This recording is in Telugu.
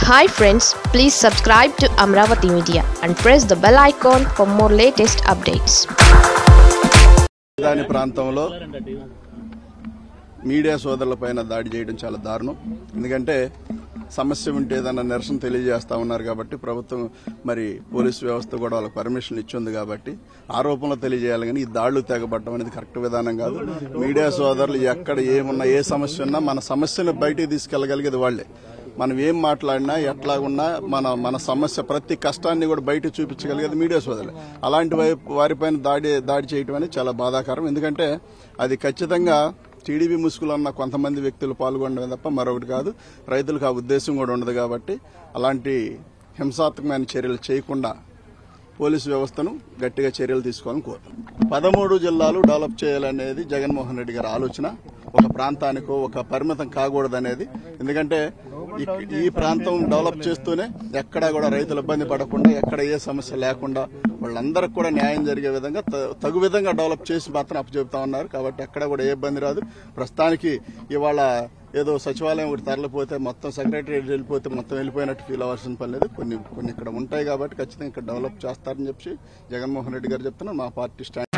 hi friends please subscribe to Amaravati media and press the bell icon for more latest updates రాజధాని ప్రాంతంలో మీడియా సోదరులపైన దాడి చేయడం చాలా దారుణం ఎందుకంటే సమస్య ఉంటే ఏదైనా నిరసన తెలియజేస్తా ఉన్నారు కాబట్టి ప్రభుత్వం మరి పోలీసు వ్యవస్థ కూడా వాళ్ళకి పర్మిషన్ ఇచ్చింది కాబట్టి ఆరోపణలు తెలియజేయాలి కానీ ఈ దాడులు తెగబడడం అనేది కరెక్ట్ విధానం కాదు మీడియా సోదరులు ఎక్కడ ఏమున్నా ఏ సమస్య ఉన్నా మన సమస్యను బయటికి తీసుకెళ్లగలిగేది వాళ్లే మనం ఏం మాట్లాడినా ఎట్లా ఉన్నా మన మన సమస్య ప్రతి కష్టాన్ని కూడా బయట చూపించగలిగేది మీడియా సోదరులే అలాంటి వై- వారిపైన దాడి దాడి చేయటం అనేది చాలా బాధాకరం ఎందుకంటే అది ఖచ్చితంగా టీడీపీ ముసుగులో ఉన్న కొంతమంది వ్యక్తులు పాల్గొనడమే తప్ప మరొకటి కాదు రైతులకు ఆ ఉద్దేశం కూడా ఉండదు కాబట్టి అలాంటి హింసాత్మకమైన చర్యలు చేయకుండా పోలీసు వ్యవస్థను గట్టిగా చర్యలు తీసుకోవాలని కోరుతున్నాం పదమూడు జిల్లాలు డెవలప్ చేయాలనేది జగన్మోహన్ రెడ్డి గారి ఆలోచన ఒక ప్రాంతానికో ఒక పరిమితం కాకూడదనేది ఎందుకంటే ఈ- ఈ ప్రాంతం డెవలప్ చేస్తూనే ఎక్కడా కూడా రైతులు ఇబ్బంది పడకుండా ఎక్కడ ఏ సమస్య లేకుండా వాళ్ళందరికి కూడా న్యాయం జరిగే విధంగా త- తగు విధంగా డెవలప్ చేసి మాత్రం అప్పచెబుతా ఉన్నారు కాబట్టి ఎక్కడ కూడా ఏ ఇబ్బంది రాదు ప్రస్తుతానికి ఇవాళ ఏదో సచివాలయం ఒకటి తరలిపోతే మొత్తం సెక్రటరీ వెళ్ళిపోతే మొత్తం వెళ్ళిపోయినట్టు ఫీల్ అవ్వాల్సిన పని లేదు కొన్ని కొన్ని ఇక్కడ ఉంటాయి కాబట్టి ఖచ్చితంగా ఇక్కడ డెవలప్ చేస్తారని చెప్పి జగన్మోహన్ రెడ్డి గారు చెప్తున్నారు మా పార్టీ స్టాండ్